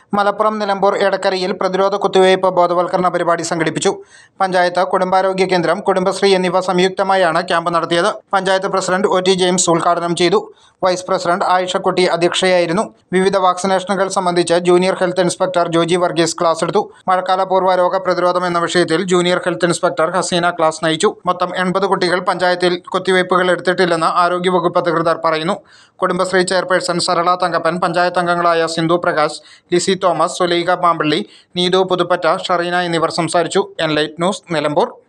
മലപ്പുറം നിലമ്പൂർ എടക്കരയിൽ പ്രതിരോധ കുത്തിവയ്പ് ബോധവൽക്കരണ പരിപാടി സംഘടിപ്പിച്ചു പഞ്ചായത്ത് കുടുംബാരോഗ്യ കേന്ദ്രം കുടുംബശ്രീ എന്നിവ സംയുക്തമായാണ് ക്യാമ്പ് നടത്തിയത് panchayat president O T James ഉദ്ഘാടനം ചെയ്തു വൈസ് പ്രസിഡന്റ് ആയിഷക്കുട്ടി അധ്യക്ഷയായിരുന്നു വിവിധ വാക്സിനേഷനുകൾ സംബന്ധിച്ച് junior health inspector Joji Varghese class എടുത്തു മഴക്കാലപൂർവ്വ രോഗപ്രതിരോധം എന്ന വിഷയത്തിൽ junior health inspector Haseena class നയിച്ചു മൊത്തം എൺപത് കുട്ടികൾ പഞ്ചായത്തിൽ കുത്തിവയ്പ്പുകൾ എടുത്തിട്ടില്ലെന്ന് ആരോഗ്യവകുപ്പ് അധികൃതർ പറയുന്നു കുടുംബശ്രീ ചെയർപേഴ്സൺ സരള തങ്കപ്പൻ പഞ്ചായത്ത് അംഗങ്ങളായ സിന്ധു പ്രകാശ് ലിസി തോമസ് സുലൈഖ പാമ്പള്ളി നീതു പുതുപ്പറ്റ ഷറീന എന്നിവർ സംസാരിച്ചു എൻലൈറ്റ് ന്യൂസ് നിലമ്പൂർ